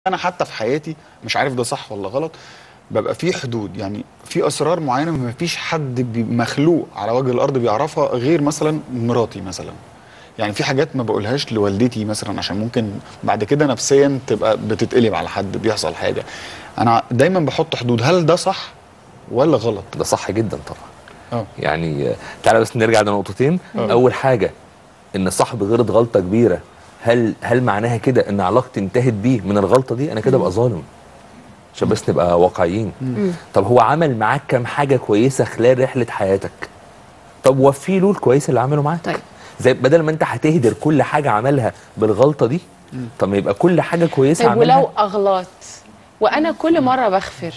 انا حتى في حياتي مش عارف ده صح ولا غلط ببقى في حدود يعني في اسرار معينه ما فيش حد بي- مخلوق على وجه الارض بيعرفها غير مثلا مراتي مثلا يعني في حاجات ما بقولهاش لوالدتي مثلا عشان ممكن بعد كده نفسيا تبقى بتتقلب على حد بيحصل حاجه انا دايما بحط حدود هل ده صح ولا غلط ده صح جدا طبعا اه يعني آه، تعالى بس نرجع لنقطتين اول حاجه ان صاحب غلط غلطه كبيره هل هل معناها كده ان علاقتي انتهت بيه من الغلطه دي انا كده ابقى ظالم عشان بس نبقى واقعيين طب هو عمل معاك كام حاجه كويسه خلال رحله حياتك طب وفي له الكويس اللي عمله معاك طيب. زي بدل ما انت هتهدر كل حاجه عملها بالغلطه دي طب ما يبقى كل حاجه كويسه طيب عملها ولو اغلط وانا كل مره بغفر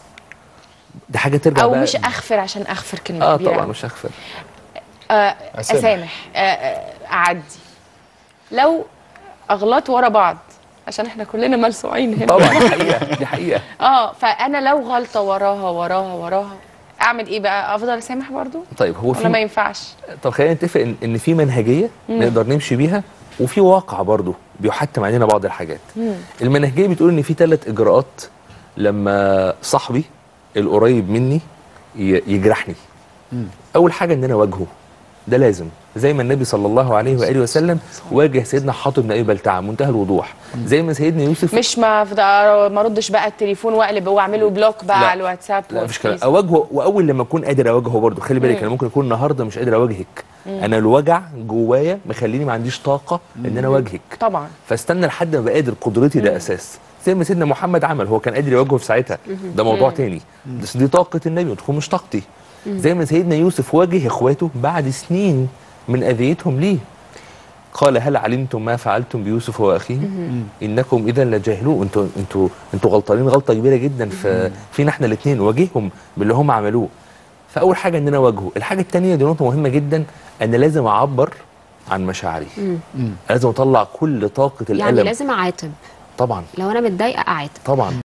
دي حاجه ترجع او بقى مش اغفر عشان اغفر كلمه اه كبيره طبعا أوي. مش هغفر آه أسامح. اسامح آه آه اعدي لو اغلط ورا بعض عشان احنا كلنا ملسوعين هنا طبعا دي حقيقه دي حقيقه اه فانا لو غلطه وراها وراها وراها اعمل ايه بقى افضل اسامح برضو طيب هو ولا ما في ينفعش طب خلينا نتفق ان ان في منهجيه نقدر نمشي بيها وفي واقع برضه بيحتم علينا بعض الحاجات المنهجيه بتقول ان في ثلاث اجراءات لما صاحبي القريب مني ي- يجرحني اول حاجه ان انا اواجهه ده لازم زي ما النبي صلى الله عليه واله وسلم واجه سيدنا حاطب بن ابي بلتعه منتهى الوضوح زي ما سيدنا يوسف مش ما أفضل- ما ردش بقى التليفون واقلب واعمله بلوك بقى لا. على الواتساب لا مفيش كلام والفيسبوك. اواجهه واول لما اكون قادر اواجهه برضه خلي بالك انا ممكن اكون النهارده مش قادر اواجهك انا الوجع جوايا مخليني ما عنديش طاقه ان انا اواجهك طبعا فاستنى لحد ما ابقى قادر قدرتي ده اساس زي ما سيدنا محمد عمل هو كان قادر يواجهه في ساعتها ده موضوع تاني بس دي طاقه النبي وتكون مش طاقتي زي ما سيدنا يوسف واجه اخواته بعد سنين من اذيتهم ليه قال هل علمتم ما فعلتم بيوسف واخيه انكم اذا لجاهلون انتوا انتوا انتوا غلطانين غلطه كبيره جدا في فينا احنا الاثنين واجههم باللي هم عملوه فاول حاجه ان انا اواجهه الحاجه الثانيه دي نقطه مهمه جدا انا لازم اعبر عن مشاعري لازم اطلع كل طاقه الالم يعني لازم اعاتب طبعا لو انا متضايقه اعاتب طبعا